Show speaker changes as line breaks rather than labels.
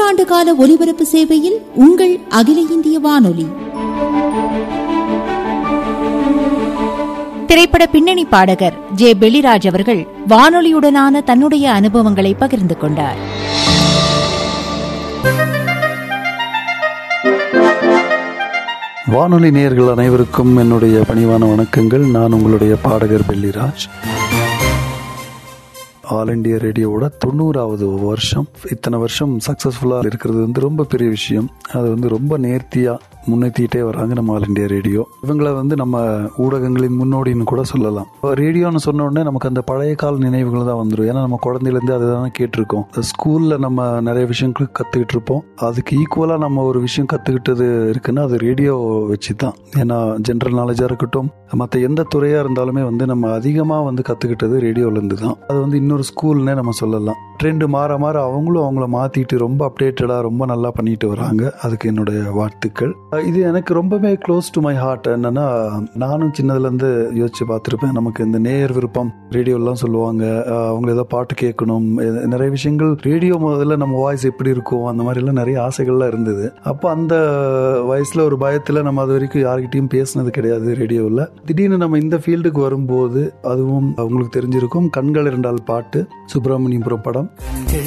ஆண்டு கால ஒலிபரப்பு சேவையில் உங்கள் அகில இந்திய வானொலி
திரைப்பட பின்னணி பாடகர் ஜே பெலிராஜ் அவர்கள் வானொலியுடனான தன்னுடைய அனுபவங்களை பகிர்ந்து கொண்டார்
வானொலி நேயர்கள் அனைவருக்கும் என்னுடைய பணிவான வணக்கங்கள் நான் உங்களுடைய பாடகர் பெல்லிராஜ் ஆல் இண்டியா ரேடியோவோட தொண்ணூறாவது வருஷம் இத்தனை வருஷம் சக்ஸஸ்ஃபுல்லாக இருக்கிறது வந்து ரொம்ப பெரிய விஷயம் அது வந்து ரொம்ப நேர்த்தியாக முன்னேற்றிட்டே வராங்க நம்ம ஆல் இண்டியா ரேடியோ இவங்களை வந்து நம்ம ஊடகங்களின் முன்னோடின்னு கூட சொல்லலாம் ரேடியோன்னு சொன்ன உடனே நமக்கு அந்த பழைய கால நினைவுகள் தான் வந்துடும் ஏன்னா நம்ம குழந்தையிலேருந்து அதை தானே கேட்டிருக்கோம் ஸ்கூலில் நம்ம நிறைய விஷயங்கள் கற்றுக்கிட்டு இருப்போம் அதுக்கு ஈக்குவலாக நம்ம ஒரு விஷயம் கற்றுக்கிட்டது இருக்குன்னா அது ரேடியோ வச்சு தான் ஏன்னா ஜென்ரல் நாலேஜாக இருக்கட்டும் மற்ற எந்த துறையாக இருந்தாலுமே வந்து நம்ம அதிகமாக வந்து கற்றுக்கிட்டது ரேடியோலேருந்து தான் அது வந்து இன்னொரு ஸ்கூல்னே நம்ம சொல்லலாம் ட்ரெண்டு மாற மாற அவங்களும் அவங்கள மாற்றிட்டு ரொம்ப அப்டேட்டடாக ரொம்ப நல்லா பண்ணிட்டு வராங்க அதுக்கு என்னுடைய வாழ்த்துக்கள் இது எனக்கு ரொம்பவே க்ளோஸ் டு மை ஹார்ட் என்னன்னா நானும் சின்னதுலேருந்து யோசிச்சு பார்த்துருப்பேன் நமக்கு இந்த நேயர் விருப்பம் ரேடியோலாம் சொல்லுவாங்க அவங்க ஏதோ பாட்டு கேட்கணும் நிறைய விஷயங்கள் ரேடியோ முதல்ல நம்ம வாய்ஸ் எப்படி இருக்கும் அந்த மாதிரிலாம் நிறைய ஆசைகள்லாம் இருந்தது அப்போ அந்த வயசில் ஒரு பயத்தில் நம்ம அது வரைக்கும் யார்கிட்டையும் பேசினது கிடையாது ரேடியோவில் திடீர்னு நம்ம இந்த ஃபீல்டுக்கு வரும்போது அதுவும் அவங்களுக்கு தெரிஞ்சிருக்கும் கண்கள் இரண்டால் பாட்டு சுப்பிரமணியபுரம் படம்